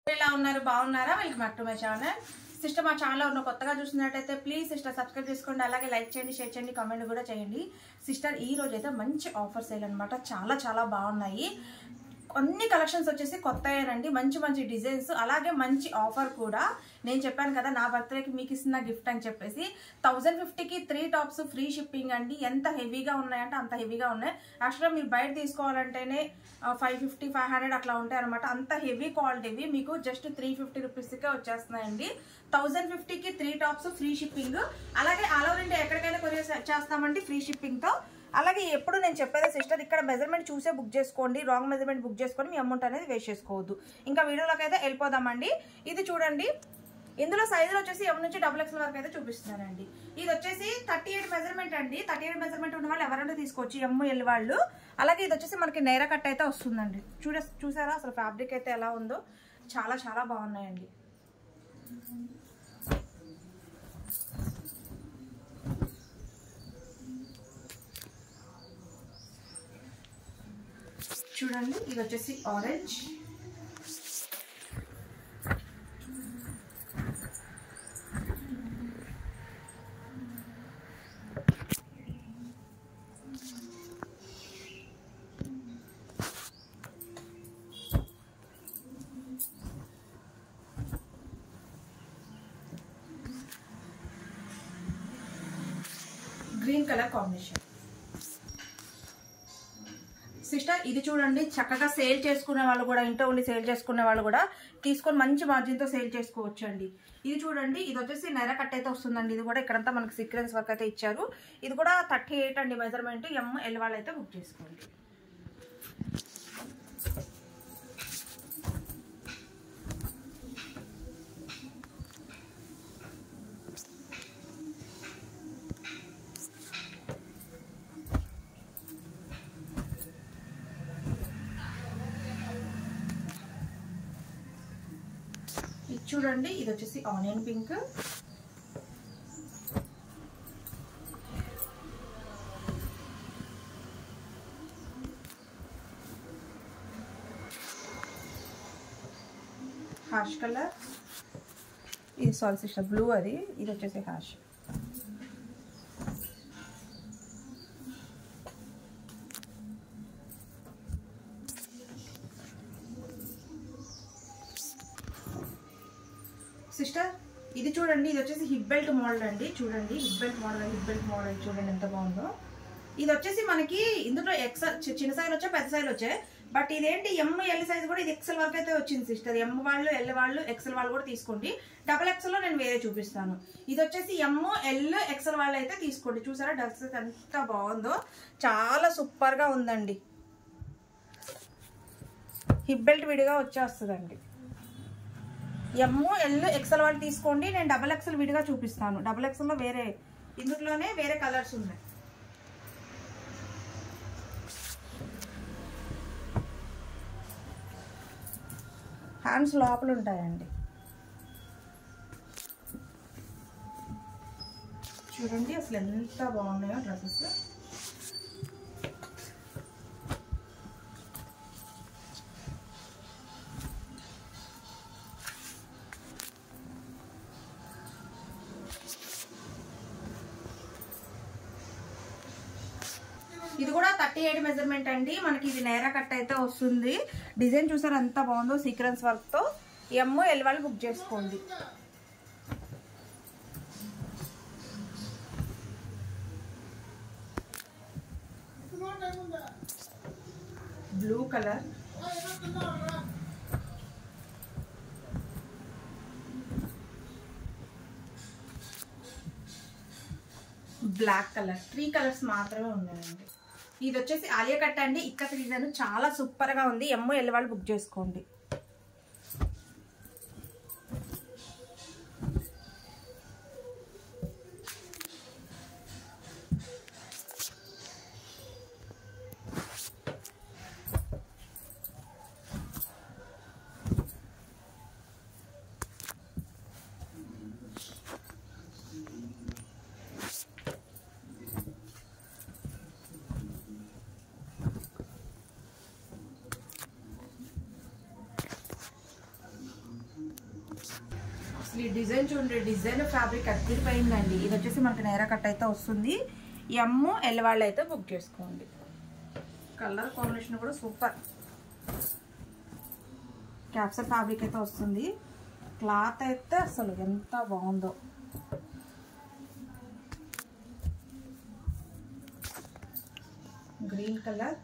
ఎలా ఉన్నారు బాగున్నారా welcome back to my channel sister మా ఛానల్ ఉన్న కొత్తగా చూసినట్టయితే ప్లీజ్ సిస్టర్ సబ్స్క్రైబ్ చేసుకోండి అలాగే లైక్ చేయండి షేర్ చేయండి కామెంట్ కూడా చేయండి సిస్టర్ ఈ రోజు అయితే మంచి ఆఫర్ సేల్ అనమాట చాలా చాలా బాగున్నాయి అన్ని కలెక్షన్స్ వచ్చేసి కొత్త రండి మంచి మంచి డిజైన్స్ అలాగే మంచి ఆఫర్ కూడా నేను చెప్పాను కదా నా బర్త్డేకి మీకు ఇస్తున్న గిఫ్ట్ అని చెప్పేసి థౌజండ్ ఫిఫ్టీకి త్రీ టాప్స్ ఫ్రీ షిప్పింగ్ అండి ఎంత హెవీగా ఉన్నాయంటే అంత హెవీగా ఉన్నాయి యాక్చువల్గా మీరు బయట తీసుకోవాలంటేనే ఫైవ్ ఫిఫ్టీ ఫైవ్ హండ్రెడ్ అట్లా ఉంటాయి అనమాట అంత హెవీ క్వాలిటీవి మీకు జస్ట్ త్రీ ఫిఫ్టీ రూపీస్కే వచ్చేస్తున్నాయండి థౌజండ్ ఫిఫ్టీకి త్రీ టాప్స్ ఫ్రీ షిప్పింగ్ అలాగే ఆల్ ఓవర్ ఇండియా ఎక్కడికైనా కొరియర్ చేస్తామండి ఫ్రీ షిప్పింగ్తో అలాగే ఎప్పుడు నేను చెప్పేది సిస్టర్ ఇక్కడ మెజర్మెంట్ చూసే బుక్ చేసుకోండి రాంగ్ మెజర్మెంట్ బుక్ చేసుకొని మీ అమౌంట్ అనేది వేస్ట్ చేసుకోవద్దు ఇంకా వీడియోలోకి అయితే వెళ్ళిపోదామండి ఇది చూడండి ఇందులో సైజులు వచ్చేసి ఎం నుంచి డబుల్ ఎక్స్ వరకు అయితే చూపిస్తున్నారండి ఇది వచ్చేసి థర్టీ ఎయిట్ మెజర్మెంట్ అండి థర్టీ ఎయిట్ మెజర్మెంట్ ఉన్న వాళ్ళు ఎవరైనా తీసుకోవచ్చు ఎమ్ ఎల్ వాళ్ళు అలాగే ఇది వచ్చేసి మనకి నేర కట్ అయితే వస్తుందండి చూడ చూసారా అసలు ఫ్యాబ్రిక్ అయితే ఎలా ఉందో చాలా చాలా బాగున్నాయండి చూడండి ఇది వచ్చేసి orange green colour combination sister ఇది చూడండి చక్కగా సేల్ చేసుకునే వాళ్ళు కూడా ఇంట్లో ఉండి సేల్ చేసుకునే వాళ్ళు కూడా తీసుకొని మంచి మార్జిన్తో సేల్ చేసుకోవచ్చు అండి ఇది చూడండి ఇది వచ్చేసి నెర కట్ అయితే వస్తుందండి ఇది కూడా ఇక్కడంతా మనకి సీక్వెన్స్ వర్క్ అయితే ఇచ్చారు ఇది కూడా థర్టీ ఎయిట్ అండి మెజర్మెంట్ ఎం ఎల్ వాళ్ళు అయితే బుక్ చేసుకోండి ఇది చూడండి ఇది వచ్చేసి ఆనియన్ పింక్ హాష్ కలర్ ఇది సారీ సిస్టర్ బ్లూ అది ఇది వచ్చేసి హాష్ సిస్టర్ ఇది చూడండి ఇది వచ్చేసి హిప్ బెల్ట్ మోడల్ అండి చూడండి hip belt model hip belt model చూడండి ఎంత బాగుందో ఇది వచ్చేసి మనకి ఇందులో ఎక్సెల్ చిన్న సైజ్ వచ్చాయి పెద్ద సైజ్ వచ్చాయి బట్ ఇదేంటి ఎమ్ ఎల్ సైజ్ కూడా ఇది ఎక్సెల్ వరకు అయితే వచ్చింది సిస్టర్ ఎమ్ వాళ్ళు ఎల్ వాళ్ళు ఎక్సెల్ వాళ్ళు కూడా తీసుకోండి డబల్ ఎక్సెల్ లో నేను వేరే చూపిస్తాను ఇది వచ్చేసి ఎమ్ ఎల్ ఎక్సెల్ వాళ్ళు అయితే తీసుకోండి చూసారా డ్రెస్ ఎంత బాగుందో చాలా సూపర్ గా ఉందండి హిప్ బెల్ట్ విడిగా వచ్చేస్తుందండి ఎమ్ ఎల్ ఎక్సెల్ వాళ్ళు తీసుకోండి నేను డబల్ ఎక్సెల్ విడిగా చూపిస్తాను డబల్ ఎక్సెల్లో వేరే ఇందులోనే వేరే కలర్స్ ఉన్నాయి హ్యాండ్స్ లోపల ఉంటాయండి చూడండి అసలు ఎంత బాగున్నాయో డ్రెస్సెస్ ఇది కూడా థర్టీ ఎయిట్ మెజర్మెంట్ అండి మనకి ఇది నేరా కట్ అయితే వస్తుంది డిజైన్ చూసారు ఎంత బాగుందో సీక్వెన్స్ వర్క్ తో ఎమ్ ఎల్ వాళ్ళు బుక్ చేసుకోండి blue colour black colour three colours మాత్రమే ఉన్నాయండి ఇది వచ్చేసి ఆలియా కట్ అండి ఇక్కడ డిజైన్ చాలా సూపర్ గా ఉంది ఎమ్మో ఎల్లి వాళ్ళు బుక్ చేసుకోండి అసలు ఈ డిజైన్ చూడండి డిజైన్ ఫ్యాబ్రిక్ అద్దరిపోయిందండి ఇది వచ్చేసి మనకి నేరా కట్ అయితే వస్తుంది ఎమ్ ఎల్ వాళ్ళు అయితే బుక్ చేసుకోండి కలర్ కాంబినేషన్ కూడా సూపర్ క్యాప్సర్ ఫ్యాబ్రిక్ అయితే వస్తుంది క్లాత్ అయితే అసలు ఎంత బాగుందో గ్రీన్ కలర్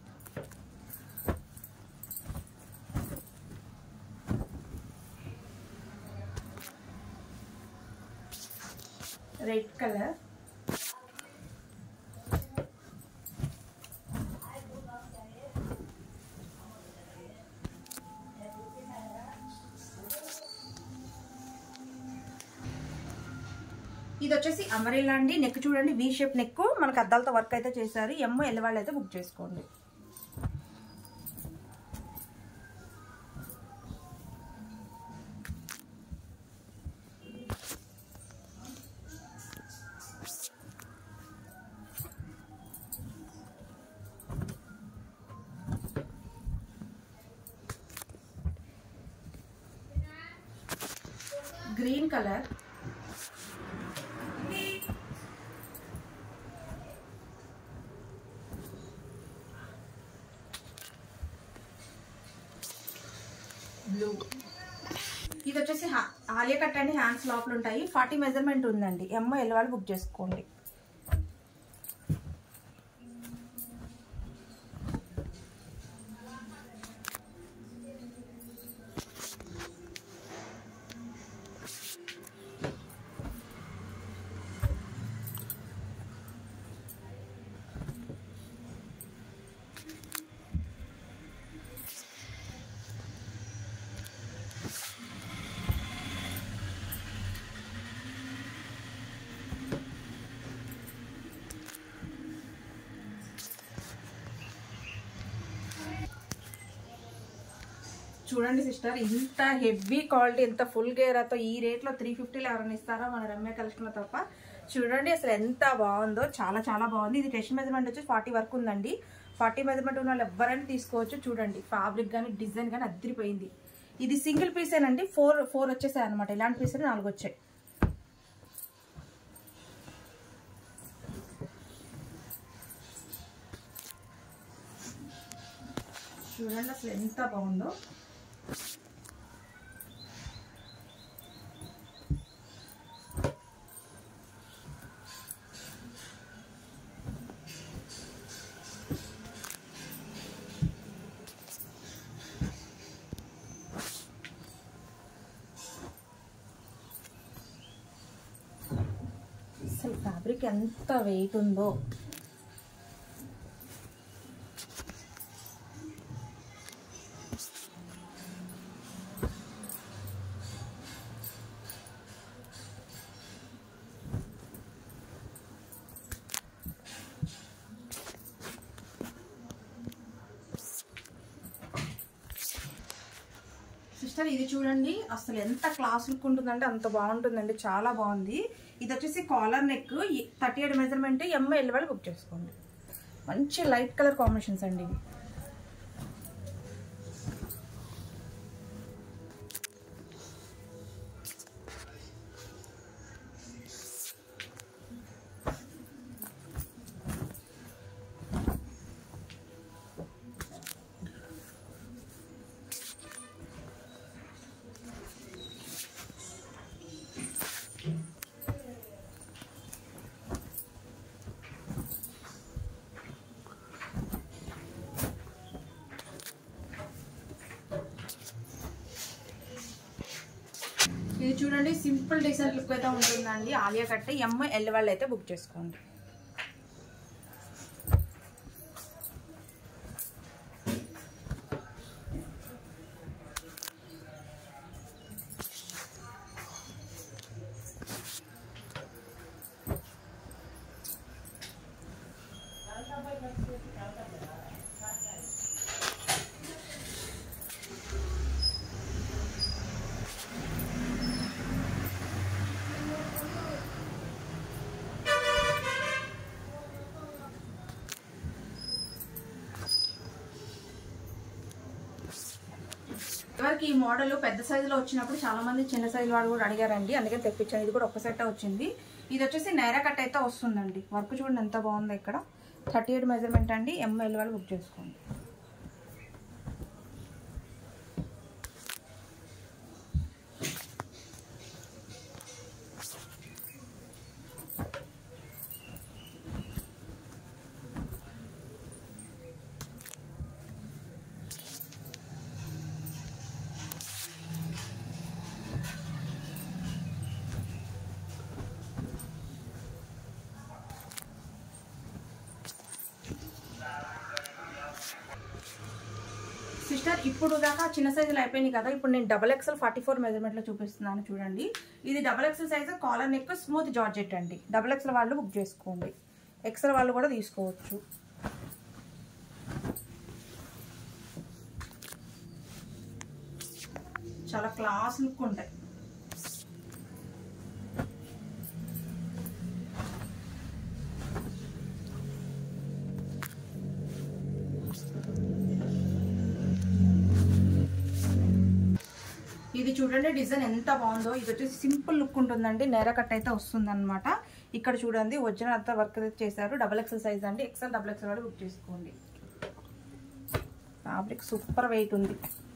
రెడ్ కలర్ ఇది వచ్చేసి అమరేలా అండి నెక్ చూడండి వీ షేప్ నెక్ మనకు అద్దాలతో వర్క్ అయితే చేశారు ఎమ్మ ఎల్ వాళ్ళు అయితే బుక్ చేసుకోండి గ్రీన్ కలర్ బ్లూ ఇది వచ్చేసి హా- ఆలియా కట్ అండి హ్యాండ్స్ లోపల ఉంటాయి ఫార్టీ మెజర్మెంట్ ఉందండి ఎమ్మ ఎల్ వాళ్ళు బుక్ చేసుకోండి చూడండి సిస్టర్ ఇంత హెవీ క్వాలిటీ ఇంత ఫుల్ గేరాతో ఈ రేట్లో త్రీ ఫిఫ్టీలో ఎవరైనా ఇస్తారా మన రమ్య కలెక్షన్లో తప్ప చూడండి అసలు ఎంత బాగుందో చాలా చాలా బాగుంది ఇది టెస్ట్ మెజర్మెంట్ వచ్చి ఫార్టీ వరకు ఉందండి ఫార్టీ మెజర్మెంట్ ఉన్న వాళ్ళు ఎవరైనా తీసుకోవచ్చు చూడండి ఫ్యాబ్రిక్ కానీ డిజైన్ కానీ అద్దరిపోయింది ఇది సింగిల్ పీసేనండి ఫోర్ ఫోర్ వచ్చేసాయి అనమాట ఇలాంటి పీసెస్ నాలుగు వచ్చాయి చూడండి అసలు ఎంత బాగుందో అసలు ఫ్యాబ్రిక్ ఎంత వెయిట్ ఉందో సిస్టర్ ఇది చూడండి అసలు ఎంత క్లాస్ లుక్ ఉంటుందంటే అంత బాగుంటుందండి చాలా బాగుంది ఇది వచ్చేసి collar neck thirty eight measurement M L వాళ్ళు బుక్ చేసుకోండి మంచి లైట్ కలర్ కాంబినేషన్స్ అండి ఇవి ఇది చూడండి సింపుల్ డిజైన్ లుక్ అయితే ఉంటుందండి ఆలియా కట్ ఎమ్ ఎల్ వాళ్ళు అయితే బుక్ చేసుకోండి సిస్టర్కి ఈ మోడల్ పెద్ద సైజులో వచ్చినప్పుడు చాలా మంది చిన్న సైజు వాళ్ళు కూడా అడిగారండి అందుకని తెప్పించాను ఇది కూడా ఒక సెట్ వచ్చింది ఇది వచ్చేసి నైరా కట్ అయితే వస్తుందండి వర్క్ చూడండి ఎంత బాగుందో ఇక్కడ థర్టీ ఎయిట్ మెజర్మెంట్ అండి ఎంఎల్ వాళ్ళు బుక్ చేసుకోండి సిస్టర్ ఇప్పుడు దాకా చిన్న సైజులు అయిపోయినాయి కదా ఇప్పుడు నేను డబల్ ఎక్స్ఎల్ ఫార్టీ ఫోర్ మెజర్మెంట్లో చూపిస్తున్నాను చూడండి ఇది double XL size collar neck smooth georgette అండి డబల్ ఎక్స్ఎల్ వాళ్ళు బుక్ చేసుకోండి ఎక్స్ఎల్ వాళ్ళు కూడా తీసుకోవచ్చు చాలా క్లాస్ లుక్ ఉంటాయి ఇది చూడండి డిజైన్ ఎంత బాగుందో ఇది వచ్చేసి సింపుల్ లుక్ ఉంటుందండి నేర కట్ అయితే వస్తుంది అనమాట ఇక్కడ చూడండి ఒరిజినల్ అంతా వర్క్ అయితే చేశారు డబల్ ఎక్సెల్ సైజ్ అండి ఎక్సెల్ డబల్ ఎక్సెల్ కూడా బుక్ చేసుకోండి ఫ్యాబ్రిక్ సూపర్ వెయిట్ ఉంది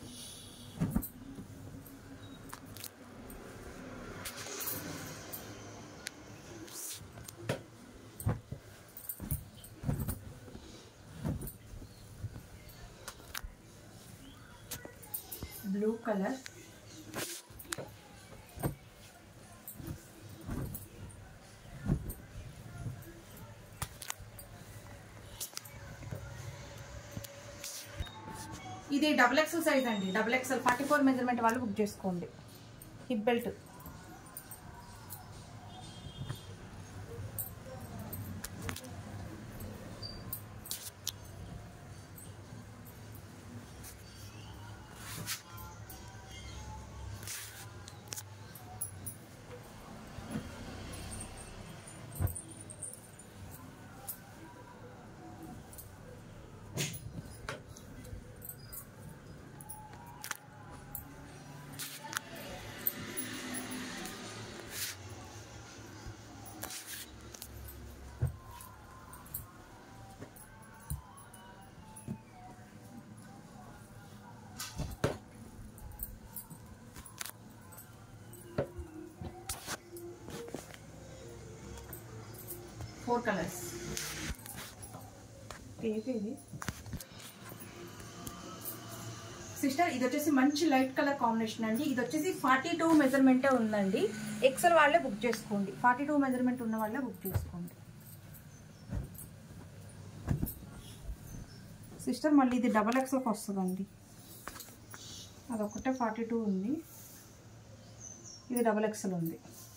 బ్లూ కలర్ ఇది డబుల్ ఎక్సెల్ సైజ్ అండి double XL forty four measurement వాళ్ళు బుక్ చేసుకోండి హిప్ బెల్ట్ ఫోర్ కలర్స్ ఏది ఇది సిస్టర్ ఇది వచ్చేసి మంచి లైట్ కలర్ కాంబినేషన్ అండి ఇది వచ్చేసి ఫార్టీ టూ మెజర్మెంటే ఉందండి ఎక్సెల్ వాళ్ళే బుక్ చేసుకోండి ఫార్టీ టూ మెజర్మెంట్ ఉన్న వాళ్ళే బుక్ చేసుకోండి సిస్టర్ మళ్ళీ ఇది డబల్ ఎక్స్ఎల్కి వస్తుందండి అదొకటే ఫార్టీ టూ ఉంది ఇది డబల్ ఎక్స్ఎల్ ఉంది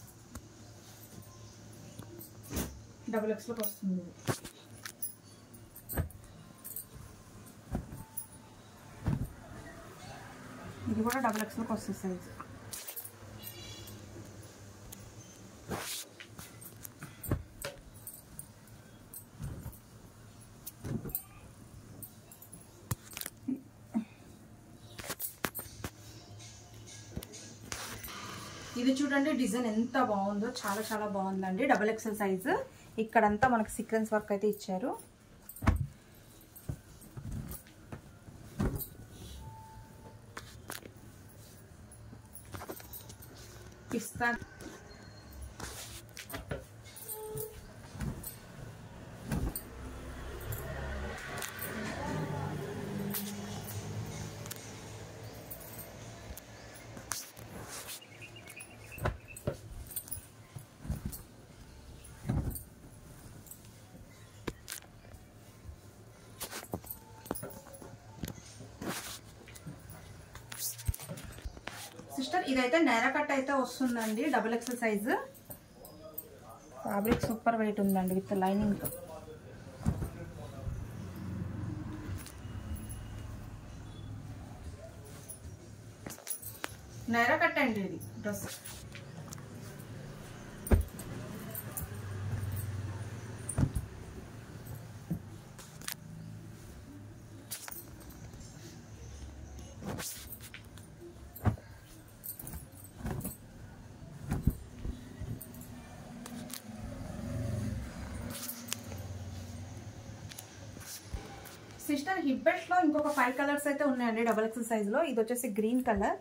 డబుల్ ఎక్స్లోకి వస్తుంది ఇది. ఇది కూడా డబుల్ ఎక్స్లోకి వస్తుంది సైజ్ ఇది చూడండి డిజైన్ ఎంత బాగుందో చాలా చాలా బాగుందండి డబుల్ ఎక్సెల్ సైజు ఇక్కడంతా మనకి సీక్వెన్స్ వర్క్ అయితే ఇచ్చారు పిస్తా సిస్టర్ ఇదైతే నేర కట్ అయితే వస్తుందండి double XL size fabric super weight ఉందండి విత్ లైనింగ్ నేర కట్ అండి ఇది డ్రెస్ సిస్టర్ హిప్ బెల్ట్ లో ఇంకొక ఫైవ్ కలర్స్ అయితే ఉన్నాయండి డబల్ ఎక్సెల్ సైజ్ లో ఇది వచ్చేసి గ్రీన్ కలర్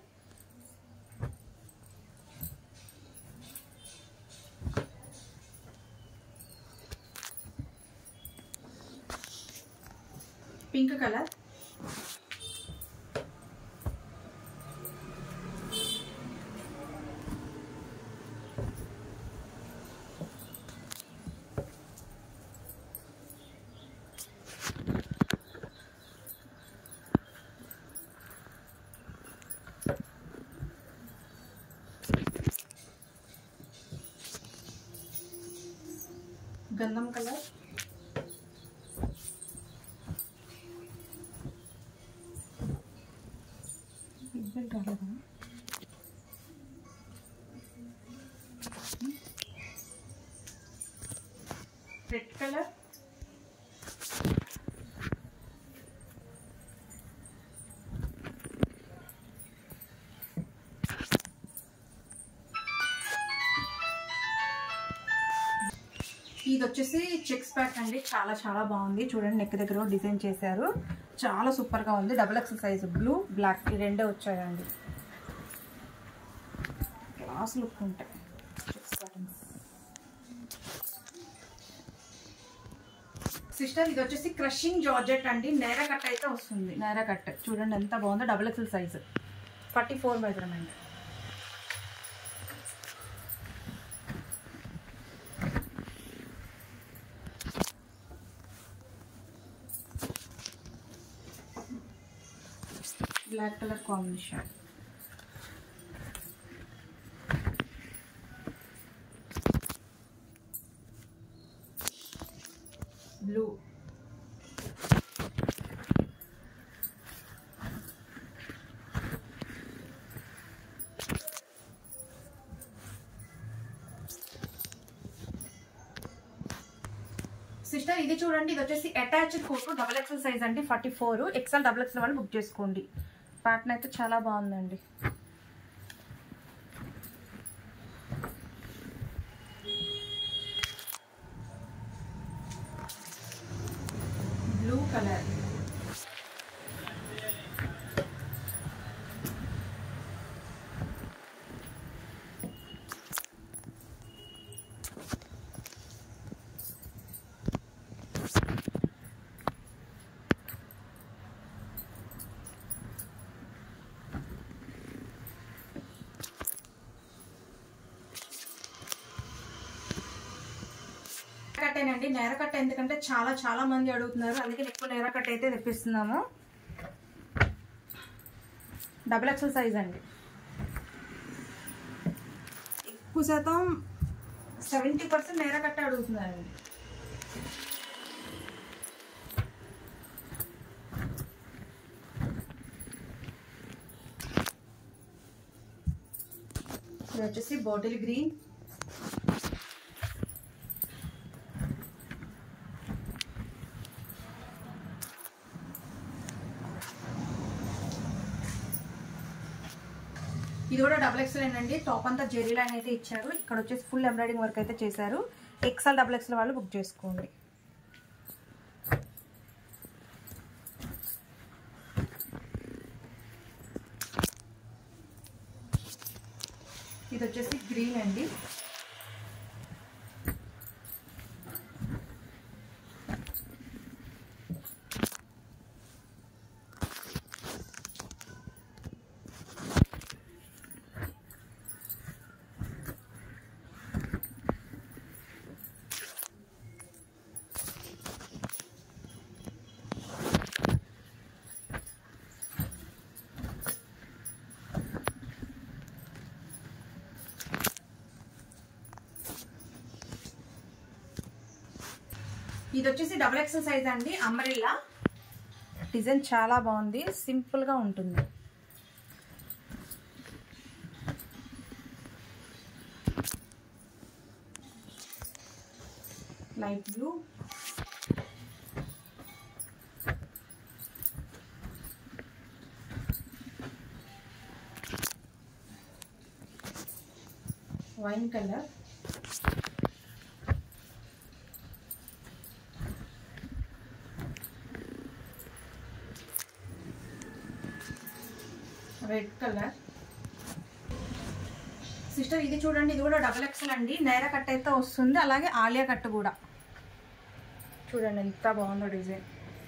పింక్ కలర్ గంధం కలర్ బెల్ట్ రాలేదా రెడ్ కలర్ ఇది వచ్చేసి చెక్స్ ప్యాక్ అండి చాలా చాలా బాగుంది చూడండి నెక్ దగ్గర డిజైన్ చేశారు చాలా సూపర్ గా ఉంది double X size blue black ఈ రెండే వచ్చాయండి క్లాస్ లుక్ ఉంటాయి చెక్స్ ప్యాటర్న్స్ సిస్టర్ ఇది వచ్చేసి క్రషింగ్ జార్జెట్ అండి నేరా కట్ అయితే వస్తుంది నేరా కట్ చూడండి ఎంత బాగుందో double XL size forty four measurement black colour combination blue sister ఇది చూడండి ఇది వచ్చేసి attached photo double XL size అండి forty four XL double XL వాళ్ళు బుక్ చేసుకోండి ప్యాటర్న్ అయితే చాలా బాగుందండి బ్లూ కలర్ కట్టేనండి నేరకట్ట ఎందుకంటే చాలా చాలా మంది అడుగుతున్నారు అందుకే ఎక్కువ నేరకట్ట అయితే తెప్పిస్తున్నాము డబుల్ ఎక్సెల్ సైజ్ అండి ఎక్కువ శాతం సెవెంటీ పర్సెంట్ నేరకట్ట అడుగుతున్నారండి ఇది వచ్చేసి బాటిల్ గ్రీన్ ఇది కూడా డబుల్ ఎక్స్ఎల్ అండి టాప్ అంతా జెరీ లైన్ అయితే ఇచ్చారు ఇక్కడ వచ్చేసి ఫుల్ ఎంబ్రాయిడింగ్ వర్క్ అయితే చేశారు ఎక్స్ఎల్ డబుల్ ఎక్స్ఎల్ వాళ్ళు బుక్ చేసుకోండి ఇది వచ్చేసి గ్రీన్ అండి ఇది వచ్చేసి డబుల్ ఎక్సెల్ సైజ్ అండి అంబ్రెల్లా డిజైన్ చాలా బాగుంది సింపుల్ గా ఉంటుంది light blue wine colour red colour sister ఇది చూడండి ఇది కూడా డబల్ ఎక్సెల్ అండి నైరా కట్ అయితే వస్తుంది అలాగే ఆలియా కట్ కూడా చూడండి ఎంత బాగుందో డిజైన్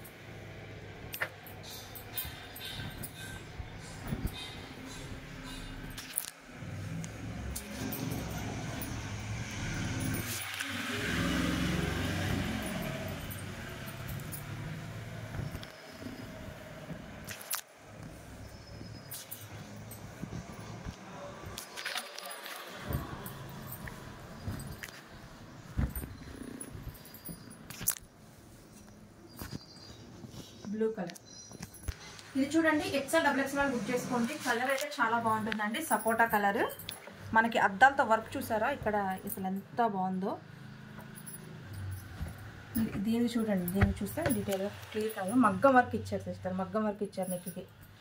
బ్లూ కలర్ ఇది చూడండి ఎక్సెల్ డబుల్ ఎక్సెల్ బుక్ చేసుకోండి కలర్ అయితే చాలా బాగుంటుందండి సపోటా కలర్ మనకి అద్దాలతో వర్క్ చూసారా ఇక్కడ అసలు ఎంత బాగుందో దీ- దీన్ని చూడండి దీన్ని చూస్తే డీటెయిల్గా క్లియర్ కాదు మగ్గం వర్క్ ఇచ్చారు సిస్టర్ మగ్గం వర్క్ ఇచ్చారు నెక్కి